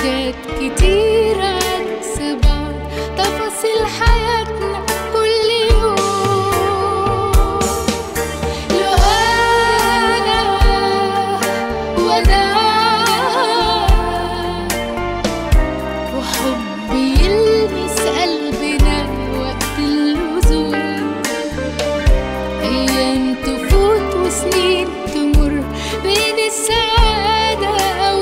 حاجات كتير عكس بعض تفاصيل حياتنا كل يوم لو أنا وأنا وحب يلمس قلبنا وقت اللزوم أيام تفوت وسنين تمر بين السعادة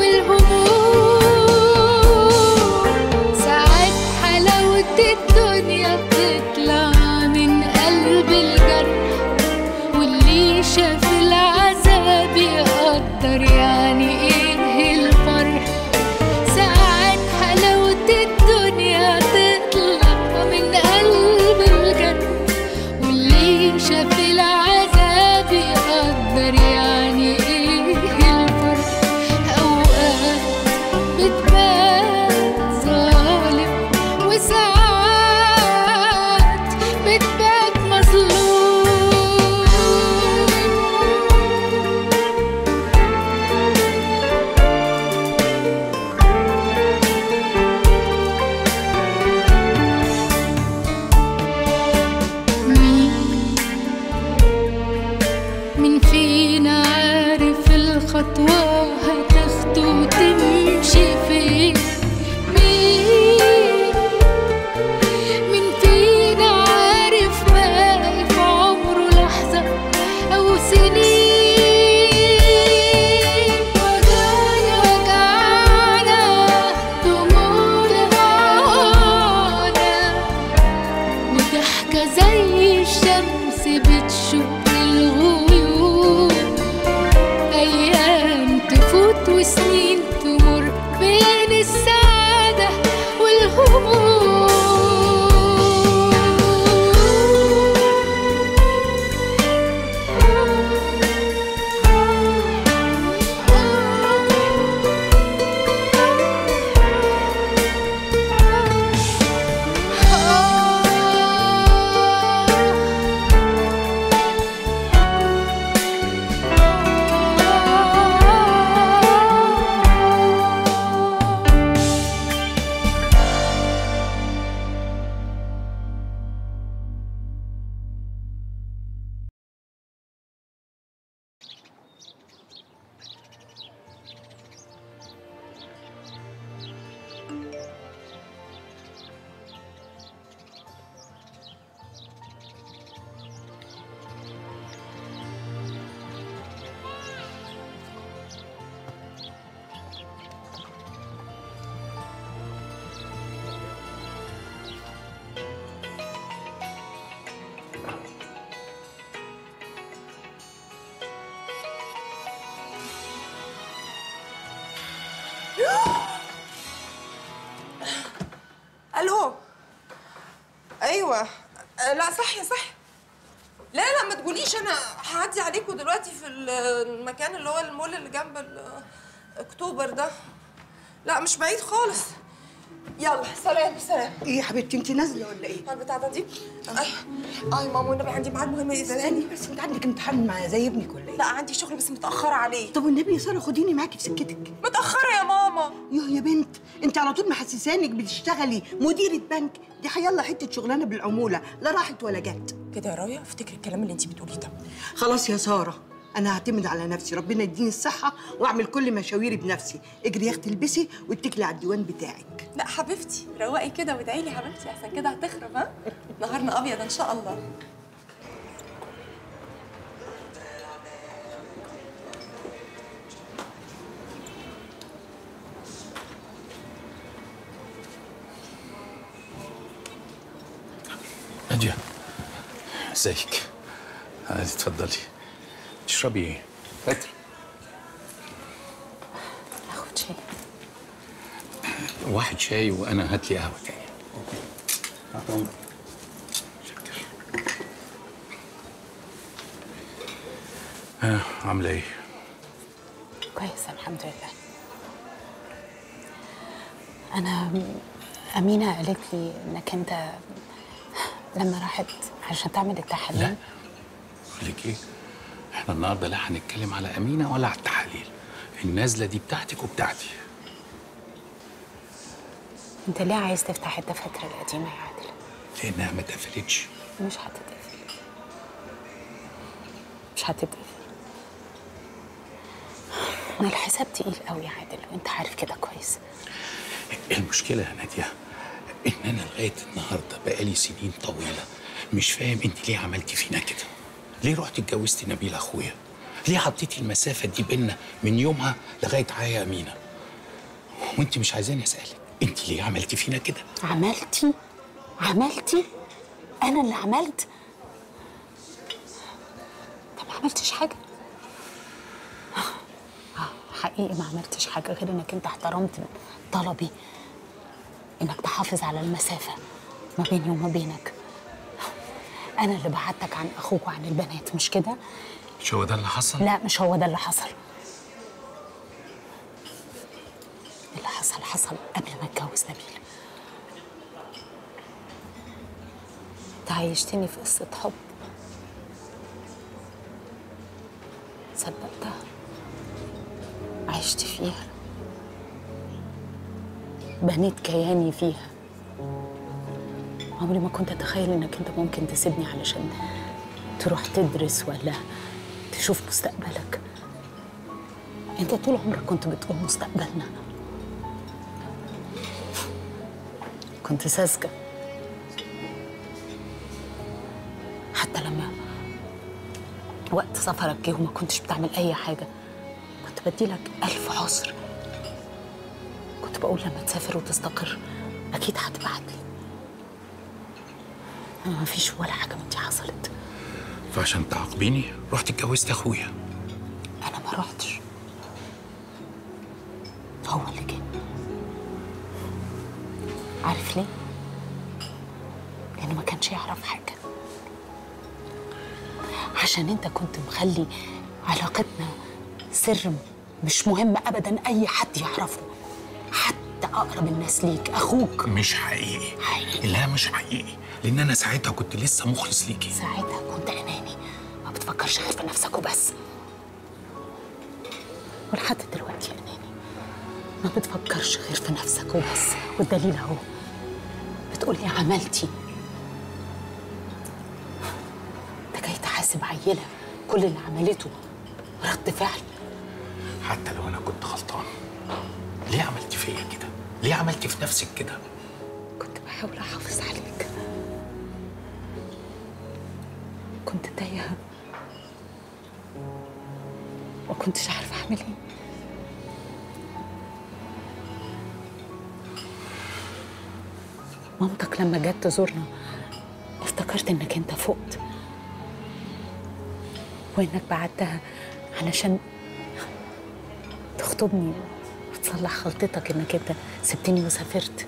والهموم ساعات حلاوة الدنيا بتطلع من قلب الجرح واللي شاف العذاب يقدر يعني ايه الفرح ساعات حلاوة الدنيا تطلع من قلب الجنة واللي شاف العذاب يقدر يعني ايه الفرق اوقات بتبان ظالم وساعات بتبان مظلوم مين مين فينا عارف الخطوة هتاخده وتمشي فين مين مين فينا عارف باقي في عمره لحظة أو سنين وجعنا وجعنا دموعنا معانا وضحكة زي الشمس بتشق الغيوم أيام تفوت وسنين تمر بين السعادة الو ايوه آه، لا صحي صحي لا لا ما تقوليش انا هعدي عليكم دلوقتي في ال- المكان اللي هو المول اللي جنب ال- اكتوبر ده لا مش بعيد خالص يلا سلام سلام ايه يا حبيبتي انت نازله ولا ايه؟ على البتاع دي اي اي ماما والنبي عندي ميعاد مهم استني يزنقني بس انت عندك امتحان مع زي ابنك ولا ايه؟ لا عندي شغل بس متاخره عليه طب والنبي يا ساره خديني معاكي في سكتك متاخره يا ماما يوه يا بنت انت على طول محسسانك بتشتغلي مديره بنك دي حيالله حته شغلانه بالعموله لا راحت ولا جت كده يا رايا افتكري الكلام اللي انت بتقوليه ده خلاص يا ساره انا هعتمد على نفسي ربنا يديني الصحه واعمل كل مشاويري بنفسي اجري يا اختي البسي واتكلي على الديوان بتاعك لا حبيبتي روقي كده وادعي لي حبيبتي احسن كده هتخرب ها نهارنا ابيض ان شاء الله نادية ازيك؟ عادي اتفضلي تشربي ايه؟ فاتر اخد شاي واحد شاي وانا هات لي قهوة تاني شكر ها عاملة ايه؟ كويس الحمد لله انا امينه قالت لي انك انت لما راحت عشان تعمل التحاليل لا بقول لك ايه؟ احنا النهارده لا هنتكلم على امينه ولا على التحاليل النازله دي بتاعتك وبتاعتي انت ليه عايز تفتح الدفاتر القديمه يا عادل لانها ما اتقفلتش مش هتتقفل مش هتتقفل انا الحساب تقيل قوي يا عادل وانت عارف كده كويس المشكله يا ناديه ان انا لغايه النهارده بقالي سنين طويله مش فاهم انت ليه عملتي فينا كده ليه رحت اتجوزتي نبيل اخويا ليه حطيتي المسافه دي بينا من يومها لغايه عايا امينه وانت مش عايزاني اسالك انت ليه عملتي فينا كده عملتي عملتي انا اللي عملت طب ما عملتش حاجه آه، حقيقي ما عملتش حاجه غير انك انت احترمت طلبي انك تحافظ على المسافه ما بيني وما بينك انا اللي بعدتك عن اخوك وعن البنات مش كده مش هو ده اللي حصل لا مش هو ده اللي حصل اللي حصل حصل قبل ما اتجوز نبيل انت عايشتني في قصة حب صدقتها عشت فيها بنيت كياني فيها عمري ما كنت اتخيل انك انت ممكن تسيبني علشان تروح تدرس ولا تشوف مستقبلك انت طول عمرك كنت بتقول مستقبلنا كنت ساذجة حتى لما وقت سفرك جه وما كنتش بتعمل أي حاجة كنت بديلك ألف عذر كنت بقول لما تسافر وتستقر أكيد هتبعت لي أنا مفيش ولا حاجة من دي حصلت فعشان تعاقبيني رحت اتجوزت اخويا أنا ما رحتش هو اللي جه عارف ليه؟ لأنه ما كانش يعرف حاجة عشان أنت كنت مخلي علاقتنا سر مش مهم أبدا أي حد يعرفه حتى أقرب الناس ليك أخوك مش حقيقي حقيقي. لا مش حقيقي لان انا ساعتها كنت لسه مخلص ليكي ساعتها كنت أناني ما بتفكرش غير في نفسك وبس ولحد دلوقتي أناني ما بتفكرش غير في نفسك وبس والدليل أهو بتقولي عملتي انت جاي تحاسب عيلة كل اللي عملته رد فعل حتى لو انا كنت غلطان ليه عملتي فيا كده ليه عملتي في نفسك كده كنت بحاول احافظ عليك كنت تايهه ما كنتش عارفه اعمل ايه مامتك لما جت تزورنا افتكرت انك انت فقت وانك بعتها علشان تخطبني وتصلح خلطتك انك انت سبتني وسافرت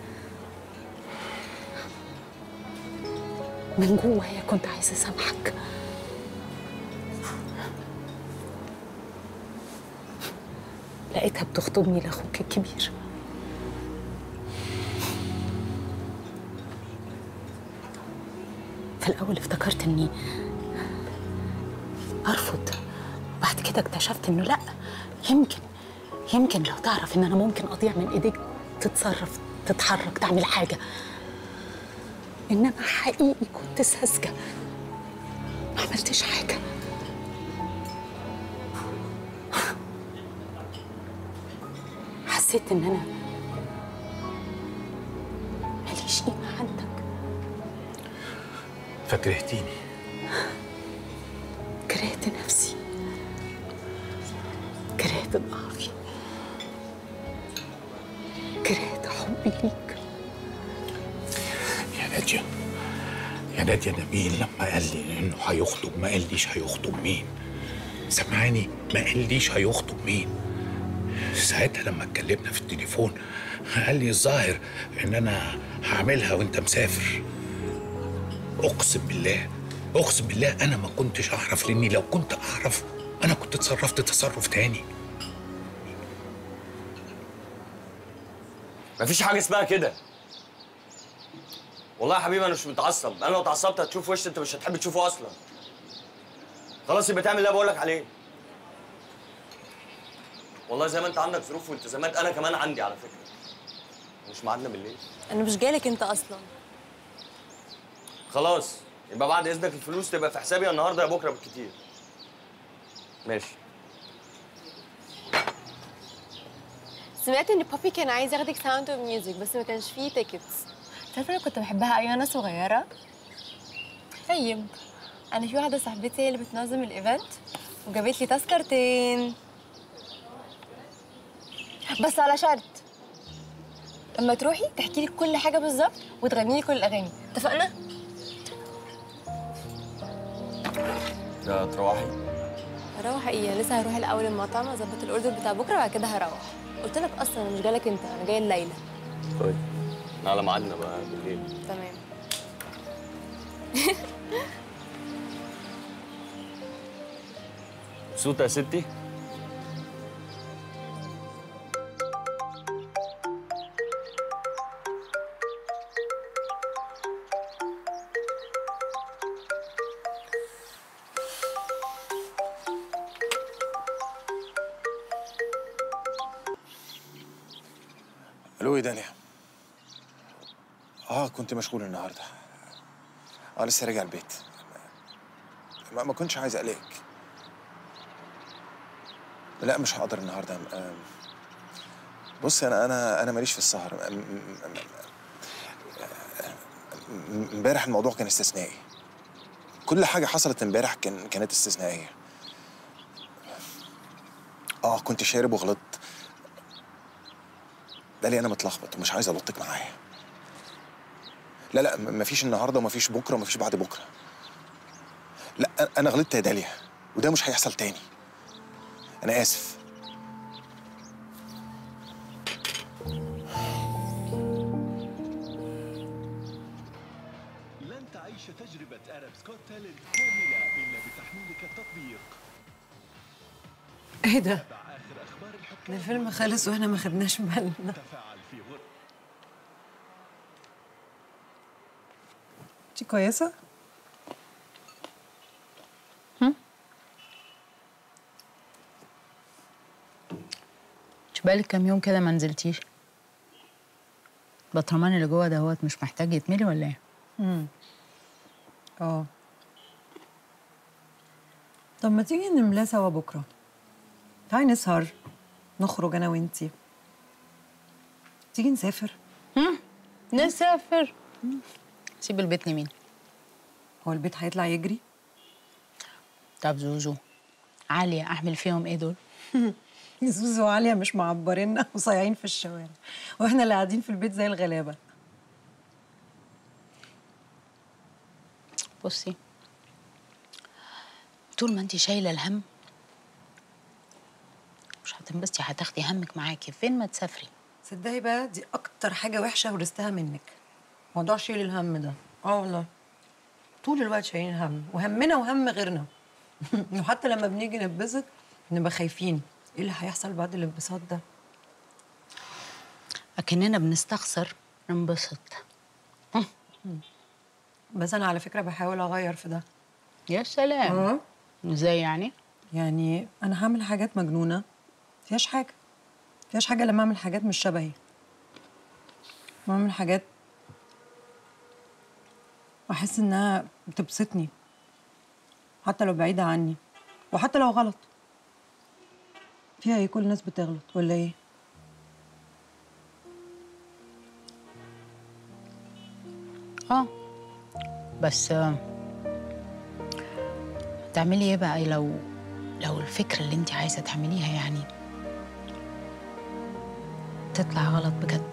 من جوايا كنت عايزه اسامحك لقيتها بتخطبني لاخوك الكبير في الاول افتكرت اني ارفض وبعد كده اكتشفت انه لا يمكن يمكن لو تعرف ان انا ممكن اضيع من ايديك تتصرف تتحرك تعمل حاجه انما حقيقي كنت ساذجه ما عملتش حاجه حسيت ان انا ماليش قيمه عندك فكرهتيني كرهت نفسي كرهت ضعفي كرهت حبي ليك يا ناديه يا ناديه نبيل لما قال لي انه هيخطب ما قاليش هيخطب مين سمعاني ما قاليش هيخطب مين ساعتها لما اتكلمنا في التليفون قال لي الظاهر ان انا هعملها وانت مسافر اقسم بالله اقسم بالله انا ما كنتش اعرف لاني لو كنت اعرف انا كنت اتصرفت تصرف تاني مفيش حاجه اسمها كده والله يا حبيبي انا مش متعصب انا لو اتعصبت هتشوف وش انت مش هتحب تشوفه اصلا خلاص يبقى تعمل اللي أنا بقول لك عليه والله زي ما انت عندك ظروف والتزامات انا كمان عندي على فكره مش ميعادنا بالليل انا مش جايلك انت اصلا خلاص يبقى بعد اذنك الفلوس تبقى في حسابي يا النهارده يا بكره بالكتير ماشي سمعت ان بابي كان عايز ياخدك ساوند اوف ميوزك بس ما كانش فيه تيكتس تعرفه انا كنت بحبها ايام انا صغيره طيب انا في واحده صاحبتي هي اللي بتنظم الايفنت وجابت لي تذكرتين بس على شرط لما تروحي تحكي لي كل حاجه بالظبط وتغني لي كل الاغاني اتفقنا ده تروحي هروح ايه أنا لسه هروح الاول المطعم اظبط الاوردر بتاع بكره وبعد كده هروح قلت لك اصلا انا مش جايلك انت انا جايه الليله طيب على ميعادنا بقى بالليل تمام مبسوطه يا ستي الو يا داليا اه كنت مشغول النهارده اه لسه راجع البيت ما, ما كنتش عايز اقلقك لا مش هقدر النهارده آم، بص انا انا انا ماليش في السهر م- م- م- م- امبارح الموضوع كان استثنائي كل حاجه حصلت امبارح كان كانت استثنائيه اه كنت شارب وغلطت دالي انا متلخبط ومش عايز الطك معايا لا لا م- مفيش النهارده ومفيش بكره ومفيش بعد بكره لا أ- انا غلطت يا داليا وده مش هيحصل تاني انا اسف لن تعيش تجربة أرب سكوت تالنت كاملة إلا بتحميلك التطبيق ايه ده؟ تابع آخر أخبار الحكام الفيلم خلص واحنا ما خدناش بالنا تفاعل في غرفة انت كويسة؟ مش بقالك كام يوم كده ما نزلتيش البطرمان اللي جوه دهوت مش محتاج يتملي ولا ايه اه طب ما تيجي نملاه سوا بكرة تعالي نسهر نخرج انا وانتي تيجي نسافر نسافر سيب البيت لمين هو البيت هيطلع يجري طب زوزو عالية أعمل فيهم إيه دول؟ زوزو وعالية مش معبريننا وصايعين في الشوارع واحنا اللي قاعدين في البيت زي الغلابة بصي طول ما انت شايلة الهم مش هتنبسطي هتاخدي همك معاكي فين ما تسافري تصدقي بقى دي اكتر حاجة وحشة ورثتها منك موضوع شيل الهم ده اه والله طول الوقت شايلين هم وهمنا وهم غيرنا وحتى لما بنيجي نتبسط نبقى خايفين ايه اللي هيحصل بعد الانبساط ده أكننا بنستخسر ننبسط بس انا على فكرة بحاول اغير في ده يا سلام اه ازاي يعني؟ يعني انا هعمل حاجات مجنونة فيهاش حاجة فيهاش حاجة لما اعمل حاجات مش شبهي واعمل حاجات واحس انها بتبسطني حتى لو بعيدة عني وحتى لو غلط فيها ايه كل الناس بتغلط ولا ايه اه بس آه، تعملي ايه بقى لو لو الفكرة اللي انت عايزة تعمليها يعني تطلع غلط بجد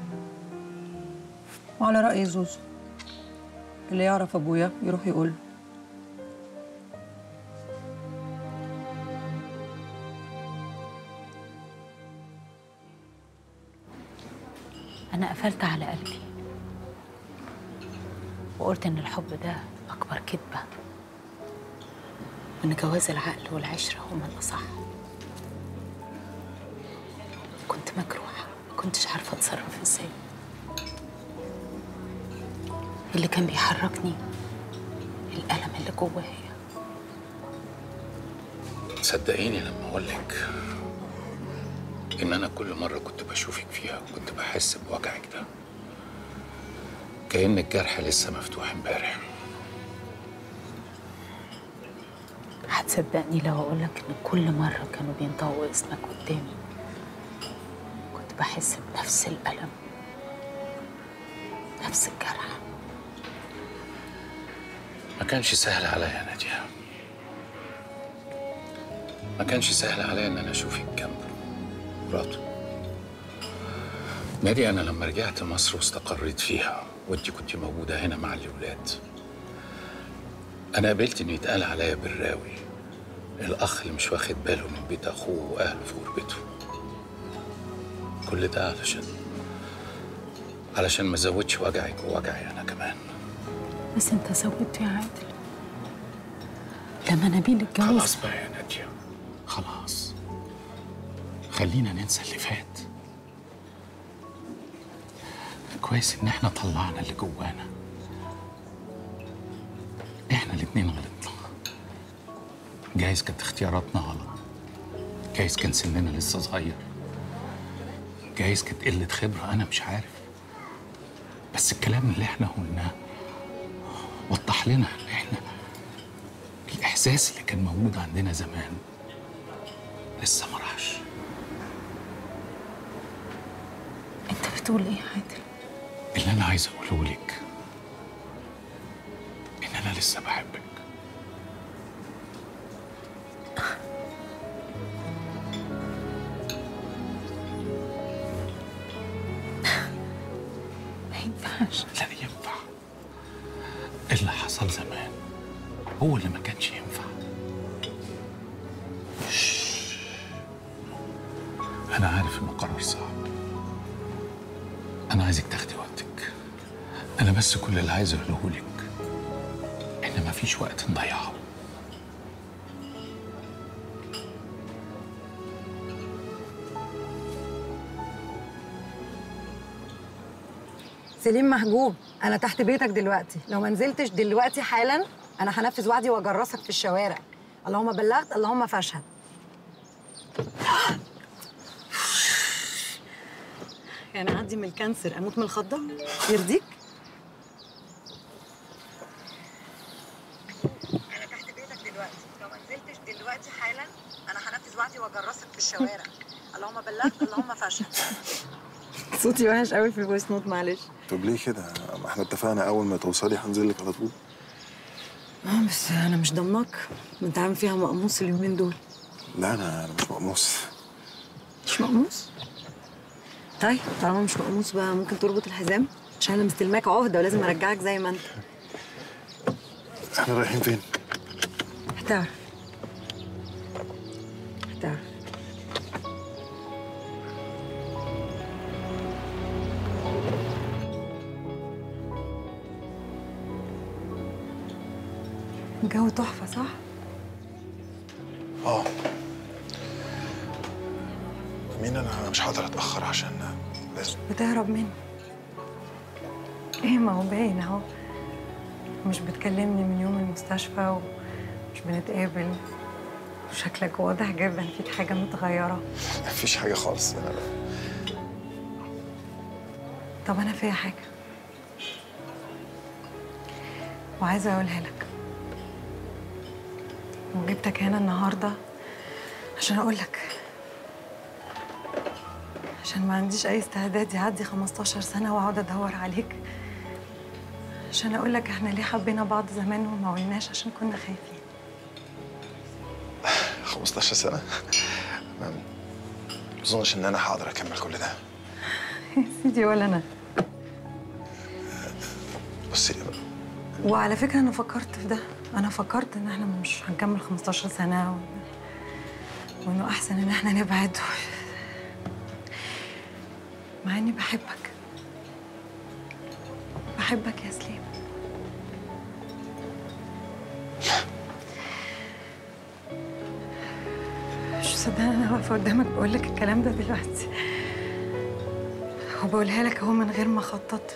وعلى رأي زوزو اللي يعرف ابويا يروح يقول له. أنا قفلت على قلبي وقلت إن الحب ده أكبر كذبة وإن جواز العقل والعشرة هما الأصح كنت مجروحة ما كنتش عارفة أتصرف إزاي اللي كان بيحركني الألم اللي جوايا صدقيني لما اقول لك إن أنا كل مرة كنت بشوفك فيها كنت بحس بوجعك ده كأن الجرح لسه مفتوح امبارح هتصدقني لو اقول لك ان كل مره كانوا بينطقوا اسمك قدامي كنت بحس بنفس الالم نفس الجرح ما كانش سهل عليا يا نادية ما كانش سهل عليا ان انا اشوفك جنب مراته نادية انا لما رجعت مصر واستقريت فيها وانت كنت موجودة هنا مع الولاد انا قبلت ان يتقال عليا بالراوي الاخ اللي مش واخد باله من بيت اخوه واهله في غربته كل ده علشان علشان ما ازودش وجعك ووجعي انا كمان بس انت زودت يا عادل لما نبيل اتجوز خلاص بقى يا نادية خلاص خلينا ننسى اللي فات كويس ان احنا طلعنا اللي جوانا احنا الاتنين غلطنا جايز كانت اختياراتنا غلط جايز كان سننا لسه صغير جايز كانت قلة خبرة أنا مش عارف بس الكلام اللي احنا قلناه وضح لنا ان احنا الإحساس اللي كان موجود عندنا زمان لسه ما راحش انت بتقول ايه يا عادل اللي أنا عايز أقوله لك إن أنا لسه بحبك ما ينفعش لا ينفع اللي حصل زمان هو اللي ما كانش ينفع شش. أنا عارف إنه قرار صعب أنا عايزك تاخدي وقتك أنا بس كل اللي عايز أقوله لك إن مفيش وقت نضيعه سليم محجوب انا تحت بيتك دلوقتي لو ما نزلتش دلوقتي حالا انا هنفذ وعدي واجرسك في الشوارع اللهم بلغت اللهم فاشهد يعني اعدي من الكانسر اموت من الخضه يرضيك انا تحت بيتك دلوقتي لو ما نزلتش دلوقتي حالا انا هنفذ وعدي واجرسك في الشوارع اللهم بلغت اللهم فاشهد صوتي وحش قوي في الفويس نوت معلش طب ليه كده؟ ما احنا اتفقنا اول ما توصلي هنزل لك على طول اه بس انا مش ضمناك ما انت عامل فيها مقموص اليومين دول لا انا انا مش مقموص مش مقموص طيب طالما مش مقموص بقى ممكن تربط الحزام عشان انا مستلماك عهده ولازم ارجعك زي ما انت احنا رايحين فين؟ هتعرف هتعرف الجو تحفة صح؟ اه مين انا مش هقدر اتاخر عشان لازم بتهرب مني ايه ما هو باين اهو مش بتكلمني من يوم المستشفى ومش بنتقابل وشكلك واضح جدا فيك حاجة متغيرة مفيش حاجه خالص انا طب أنا فيها حاجة وعايزة أقولها لك وجبتك هنا النهاردة عشان أقول لك عشان ما عنديش أي استعداد يعدي 15 سنة وأقعد أدور عليك عشان أقول لك إحنا ليه حبينا بعض زمان وما قلناش عشان كنا خايفين 15 سنه ما ما اظنش ان انا هقدر اكمل كل ده يا سيدي ولا أنا بصي وعلى فكرة أنا فكرت في ده أنا فكرت إن إحنا مش هنكمل 15 سنة و... وإنه أحسن إن إحنا نبعد مع إني بحبك بحبك يا سليم مش مصدقة أنا واقفة قدامك بقول لك الكلام ده دلوقتي وبقولها لك أهو من غير ما أخطط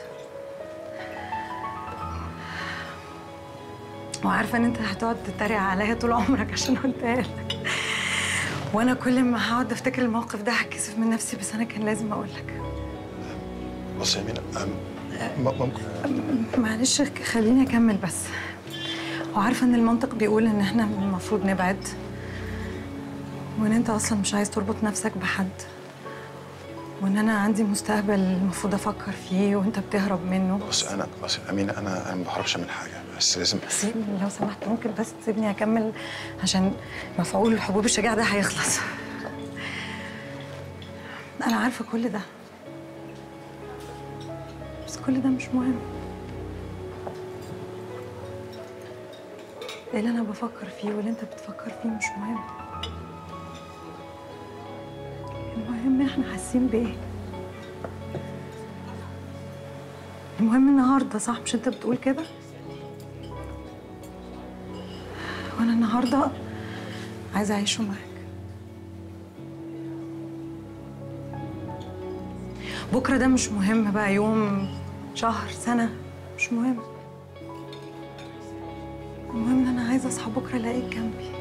وعارفه ان انت هتقعد تتريق عليا طول عمرك عشان قلتها لك وانا كل ما هقعد افتكر الموقف ده هتكسف من نفسي بس انا كان لازم اقول لك بص يا مينا أم- م- ممكن معلش خليني اكمل بس وعارفه ان المنطق بيقول ان احنا المفروض نبعد وان انت اصلا مش عايز تربط نفسك بحد وان انا عندي مستقبل المفروض افكر فيه وانت بتهرب منه بص انا بص يا امينه انا انا ما بهربش من حاجه بس لازم سيبني لو سمحت ممكن بس تسيبني اكمل عشان مفعول حبوب الشجاع ده هيخلص انا عارفه كل ده بس كل ده مش مهم اللي انا بفكر فيه واللي انت بتفكر فيه مش مهم المهم احنا حاسين بايه المهم النهارده صح مش انت بتقول كده وانا النهارده عايزه اعيشه معاك بكره ده مش مهم بقى يوم شهر سنه مش مهم المهم ان انا عايزه اصحى بكره الاقيك جنبي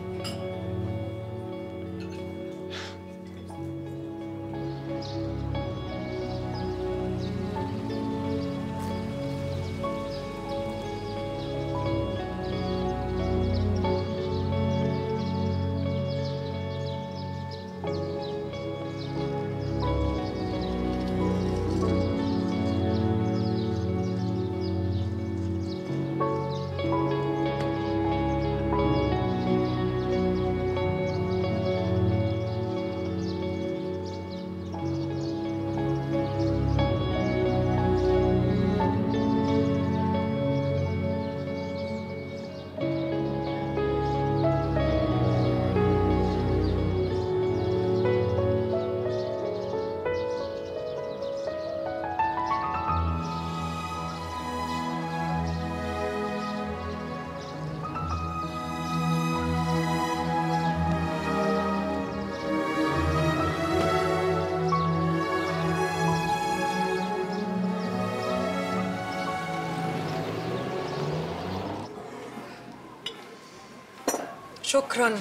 شكرا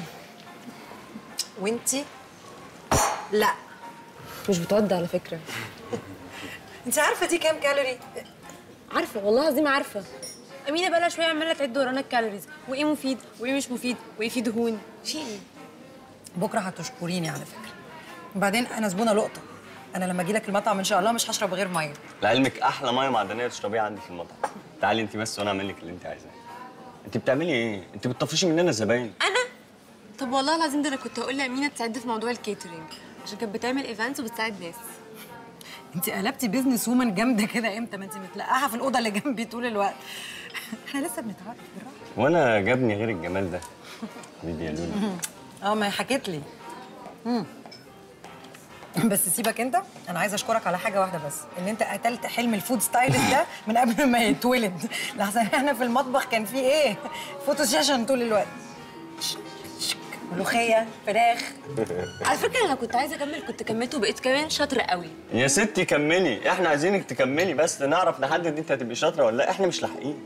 وانتي لا مش بتودي على فكره انت عارفه دي كام كالوري عارفه والله العظيم عارفه امينه بقى لها شويه عماله تعد ورانا الكالوريز وايه مفيد وايه مش مفيد وايه فيه دهون في ايه بكره هتشكريني على فكره وبعدين انا زبونه لقطه انا لما اجي لك المطعم ان شاء الله مش هشرب غير ميه لعلمك احلى ميه معدنيه تشربيها عندي في المطعم تعالي انت بس وانا اعمل لك اللي انت عايزاه انت بتعملي ايه انت بتطفشي مننا الزباين انا طب والله العظيم ده انا كنت هقول لامينه تساعدني في موضوع الكيترينج عشان كانت بتعمل ايفنتس وبتساعد ناس انت قلبتي بيزنس وومن جامده كده امتى ما انت متلقاها في الاوضه اللي جنبي طول الوقت احنا لسه بنتعرف بالراحه وانا جابني غير الجمال ده حبيبي يا لولو اه ما هي حكت لي مم. بس سيبك انت انا عايزه اشكرك على حاجه واحده بس ان انت قتلت حلم الفود ستايلست ده من قبل ما يتولد لحسن احنا في المطبخ كان في ايه فوتو سيشن طول الوقت شك- شك. ملوخيه فراخ على فكره انا كنت عايزه اكمل كنت كملت وبقيت كمان شاطره قوي يا ستي كملي احنا عايزينك تكملي بس نعرف نحدد انت هتبقي شاطره ولا لا احنا مش لاحقين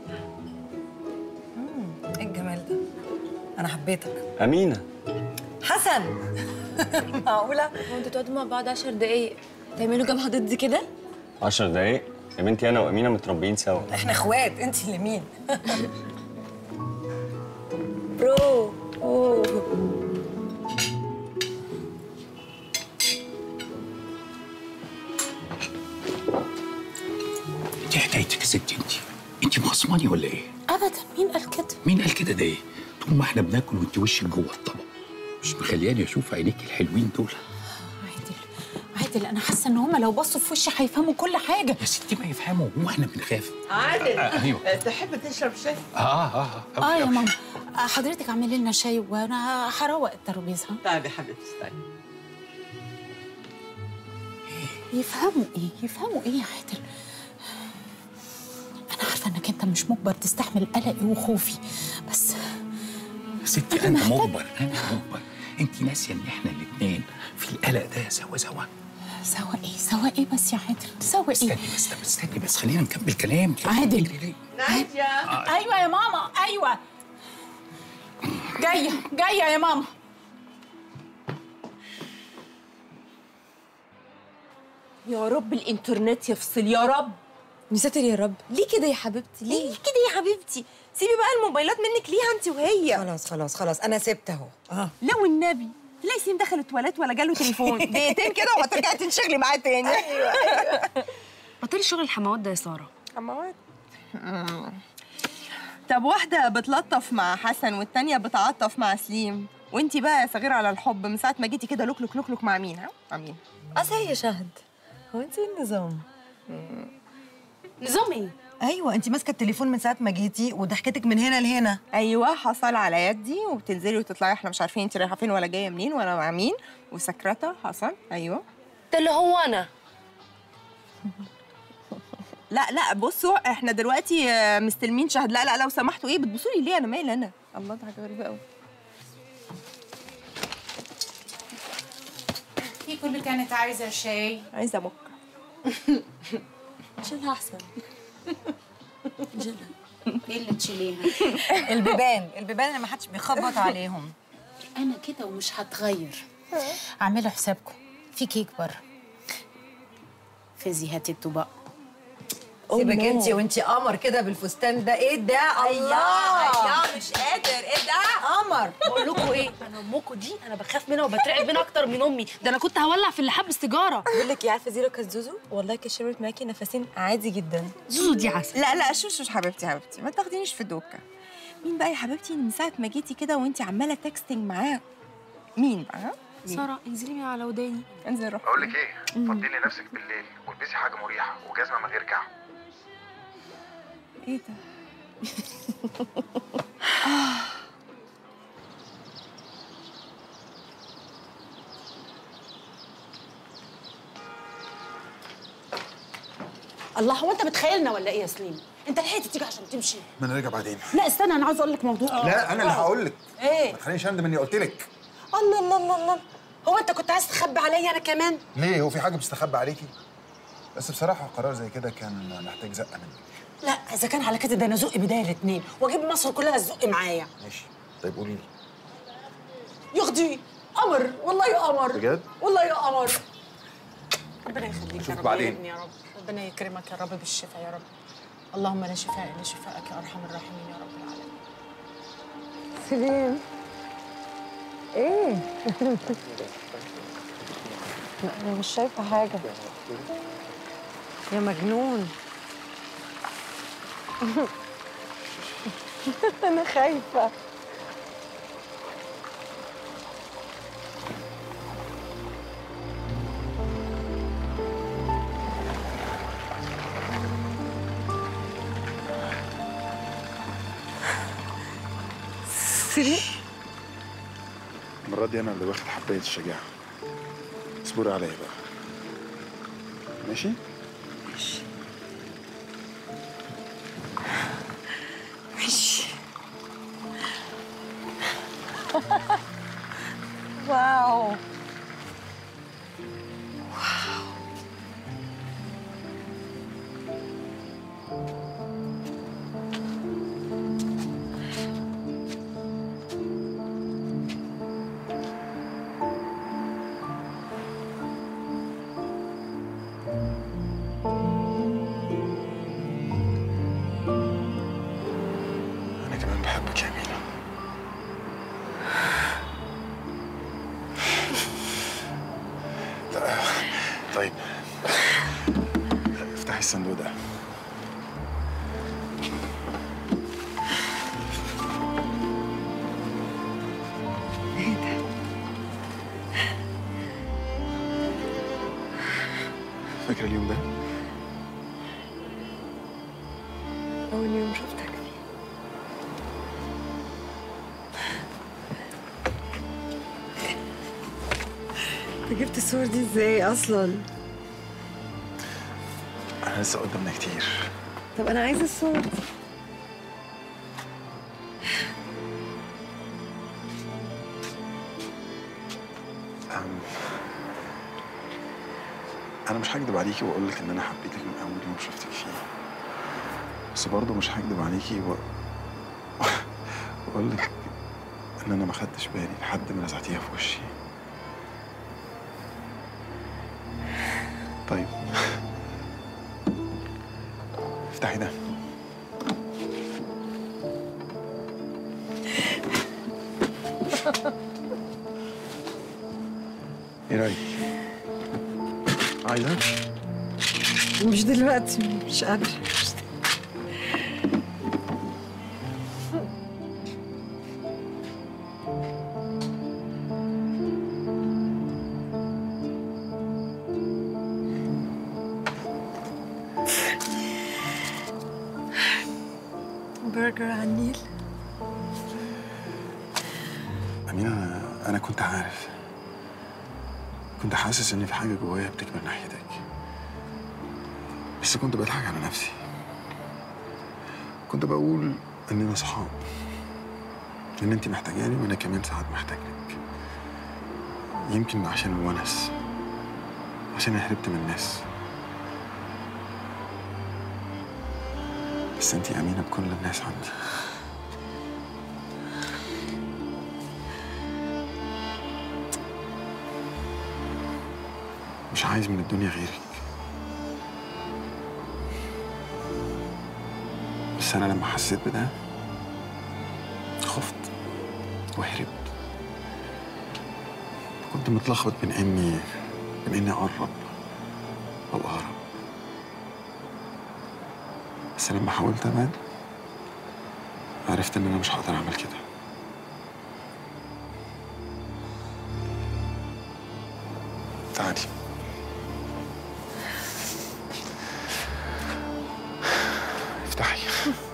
ايه الجمال ده انا حبيتك امينه حسن معقوله هو انتوا تقعدوا مع بعض 10 دقايق تعملوا جبهه ضدي كده 10 دقايق يا بنتي انا وامينه متربيين سوا احنا اخوات انت اللي مين برو اوه دي حكايتك يا ستي انت انت مخصماني ولا ايه؟ ابدا مين قال كده مين قال كده ده ايه؟ طول ما احنا بناكل وانت وشك جوه الطبق مش مخلياني اشوف عينيك الحلوين دول عادل عادل انا حاسه ان هم لو بصوا في وشي هيفهموا كل حاجه يا ستي ما يفهموا واحنا بنخاف عادل آه، أيوة. تحب تشرب شاي؟ اه اه اه اه يا ماما آه، حضرتك اعملي لنا شاي وانا هروق الترابيزه ها؟ طيب يا حبيبتي استني يفهموا ايه يفهموا ايه يا عادل انا عارفه انك انت مش مجبر تستحمل قلقي وخوفي بس يا ستي انا مجبر انا مجبر انت ناسيه ان احنا الاثنين في القلق ده سوا سوا سوا ايه سوا ايه بس يا عادل سوا ايه استني بس طب استني بس خلينا نكمل كلام عادل نادية ايوه يا ماما ايوه جايه جايه يا ماما يا رب الانترنت يفصل يا رب يا ساتر يا رب ليه كده يا حبيبتي ليه كده يا حبيبتي سيبي بقى الموبايلات منك ليها انت وهي خلاص خلاص خلاص انا سبت اهو اه لا والنبي تلاقي سيم دخل التواليت ولا جاله تليفون دقيقتين كده وهترجعي تنشغلي معاه تاني ايوه ايوه بطلي شغل الحموات ده يا ساره حموات طب واحدة بتلطف مع حسن والتانية بتعطف مع سليم وانتي بقى يا صغيرة على الحب من ساعة ما جيتي كده لوك لوك لوك لوك مع مين ها؟ مع مين؟ اصل يا شهد هو انت ايه النظام نظام ايه ايوه انت ماسكه التليفون من ساعه ما جيتي وضحكتك من هنا لهنا ايوه حصل على يدي وبتنزلي وتطلعي احنا مش عارفين انت رايحة فين ولا جاية منين ولا مع مين وسكرتة حصل ايوه ده اللي هو انا لا لا بصوا احنا دلوقتي آه، مستلمين شهد لا لا لو سمحتوا ايه بتبصوا لي ليه انا مالي انا الله ده حاجة غريبة قوي في كل كانت عايزه شاي عايزة بكرة شيلها احسن ايه اللي تشيليها البيبان البيبان اللي ما حدش بيخبط عليهم انا كده ومش هتغير اعملوا حسابكم في كيك بره فيزي هاتي الطبق سيبك انت وانت قمر كده بالفستان ده ايه ده الله يا مش قادر ايه ده قمر بقول لكم ايه انا امكم دي انا بخاف منها وبترعب منها اكتر من امي ده انا كنت هولع في اللحاب السيجاره بقول لك ايه عارفه زيرو كانت زوزو والله كانت شربت معاكي نفسين عادي جدا زوزو دي عسل لا لا شوش شوش حبيبتي حبيبتي ما تاخدينيش في دوكا مين بقى يا حبيبتي من ساعة ما جيتي كده وانت عمالة تكستنج معاه مين بقى ها؟ مين؟ ساره انزلي من على وداني انزل روح بقول لك ايه فضي لي نفسك بالليل والبسي حاجه مريحه وجزمه من غير كعب ايه ده الله هو انت بتخيلنا ولا ايه يا سليم انت لحقت تيجي عشان تمشي ما انا راجع بعدين لا استنى انا عاوز اقول لك موضوع لا انا اللي هقول لك ايه ما تخلينيش اندم اني قلت لك الله الله الله الله هو انت كنت عايز تخبي عليا انا كمان ليه هو في حاجه مستخبى عليكي بس بصراحه قرار زي كده كان محتاج زقه منك لا اذا كان على كده ده انا زق بدايه الاثنين واجيب مصر كلها تزق معايا ماشي طيب قولي لي ياخدي قمر والله يا قمر بجد والله يا قمر ربنا يخليك يا أشوفك رب بعدين. يا ابني يا رب ربنا يكرمك يا رب بالشفاء يا رب اللهم لا شفاء الا شفاءك يا ارحم الراحمين يا رب العالمين سليم ايه لا انا مش شايفه حاجه يا مجنون انا خايفه سليم المره دي انا اللي واخد حبايه الشجاعه اصبري عليا بقى ماشي ماشي واو انا كمان بحبك يا امينه لا طيب افتحي الصندوق ده فاكرة اليوم ده؟ اول يوم شفتك فيه انت جبت الصور دي ازاي اصلا احنا لسه قدامنا كتير طب انا عايزه الصور دي أم، انا مش هكدب عليكي واقول لك ان انا حبيتك من اول يوم شفتك فيه بس برضه مش هكدب عليكي و... واقول لك ان انا ما خدتش بالي لحد ما نزعتيها في وشي طيب افتحي ده ايه رايك؟ عايزة؟ مش دلوقتي مش قادرة برجر على النيل أمينة أنا أنا كنت عارف كنت حاسس إن في حاجة جوايا بتكبر ناحيتك بس كنت بضحك على نفسي كنت بقول إننا صحاب إن أنت محتاجاني وأنا كمان ساعات محتاجك يمكن عشان الونس عشان أنا هربت من الناس بس أنت أمينة بكل الناس عندي مش عايز من الدنيا غيرك بس أنا لما حسيت بده خفت وهربت كنت متلخبط بين إني بين إني أقرب أو أهرب بس لما حاولت أبعد عرفت إن أنا مش هقدر أعمل كده تعالي افتحي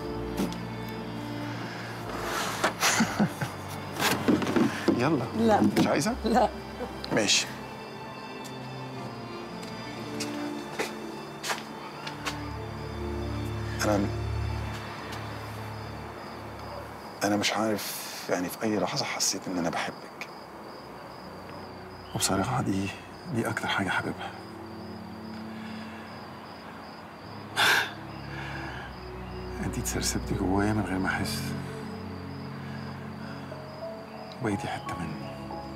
يلا لا مش عايزة؟ لا ماشي أنا أنا مش عارف يعني في أي لحظة حسيت إن أنا بحبك وبصراحة دي دي أكتر حاجة حاببها أنت اتسرسبتي جوايا من غير ما أحس وبقيتي حتة مني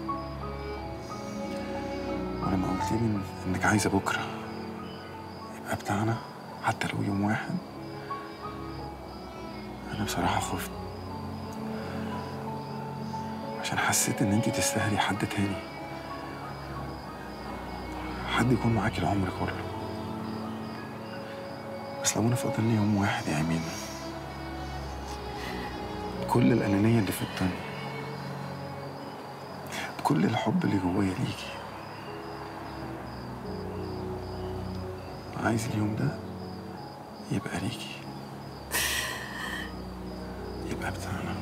ولما قلت لي إنك عايزة بكرة يبقى بتاعنا حتى لو يوم واحد أنا بصراحة خفت عشان حسيت إن أنت تستاهلي حد تاني حد يكون معاكي العمر كله بس لو انا فاضل لي يوم واحد يا امينه بكل الانانيه اللي في الدنيا بكل الحب اللي جوايا ليكي عايز اليوم ده يبقى ليكي يبقى بتاعنا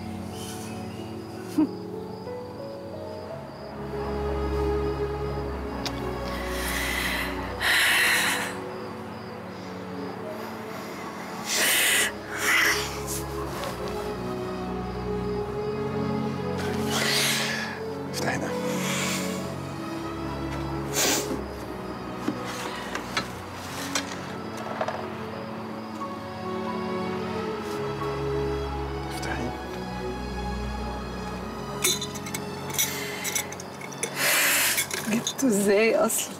افتحي ده افتحي جبته ازاي اصلا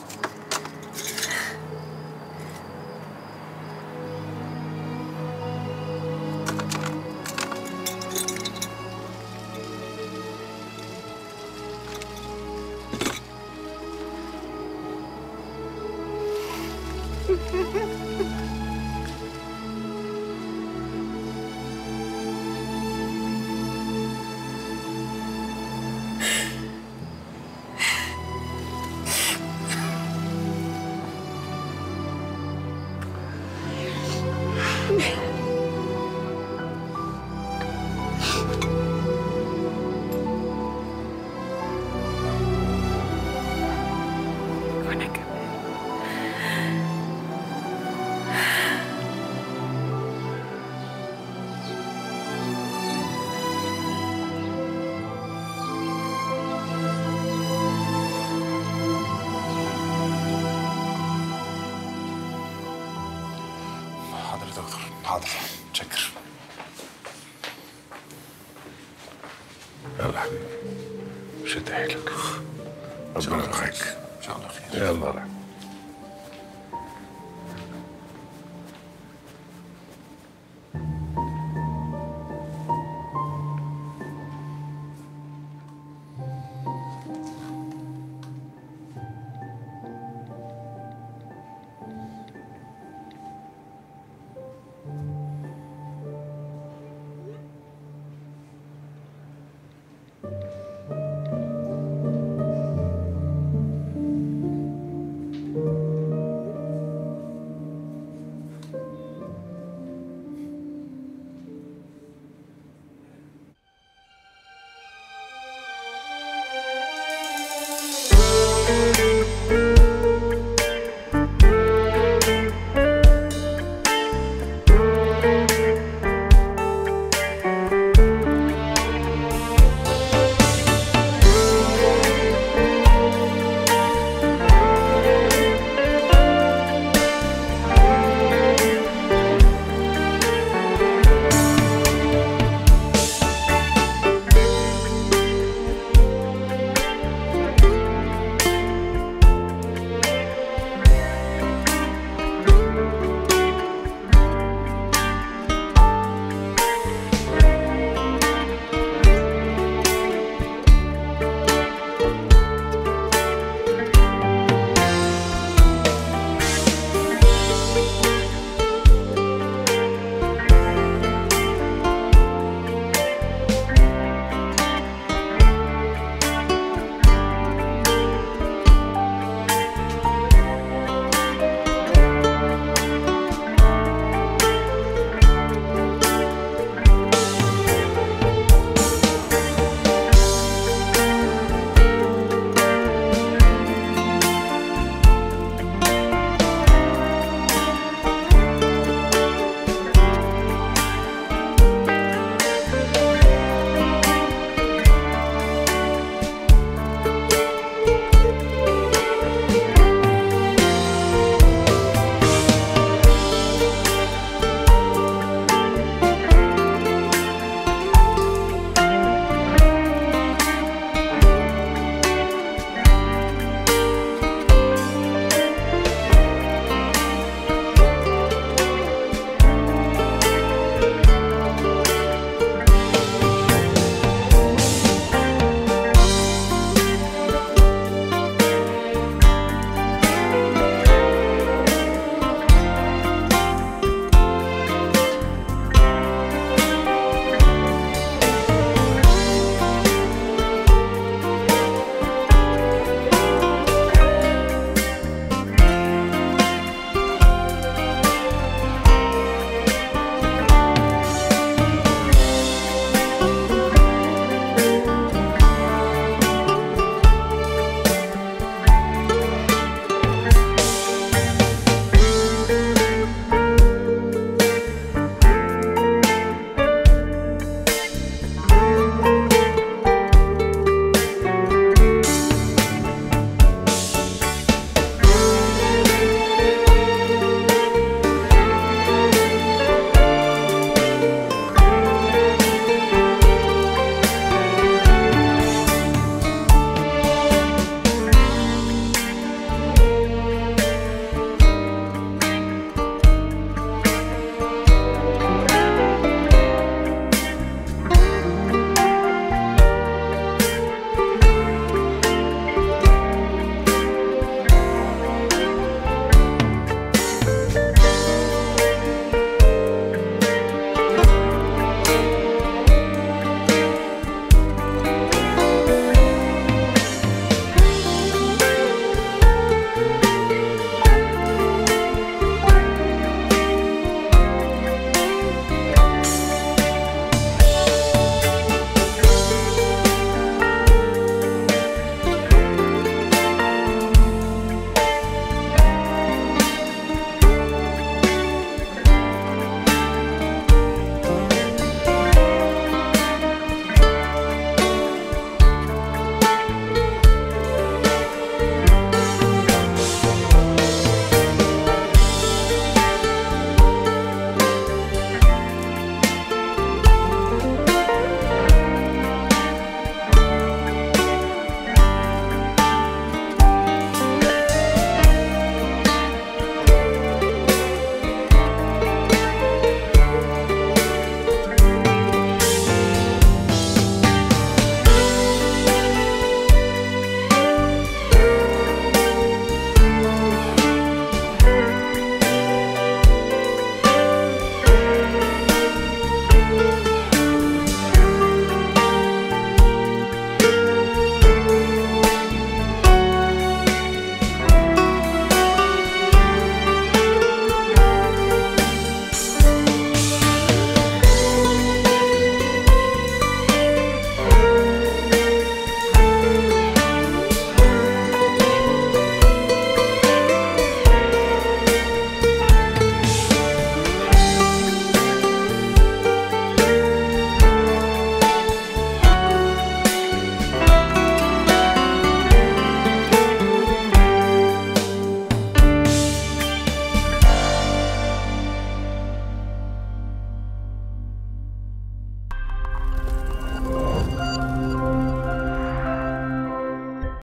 وانا كمان حاضر يا دكتور حاضر شكر يلا حبيبي شد حيلك ربنا يوفقك ان شاء الله خير يلا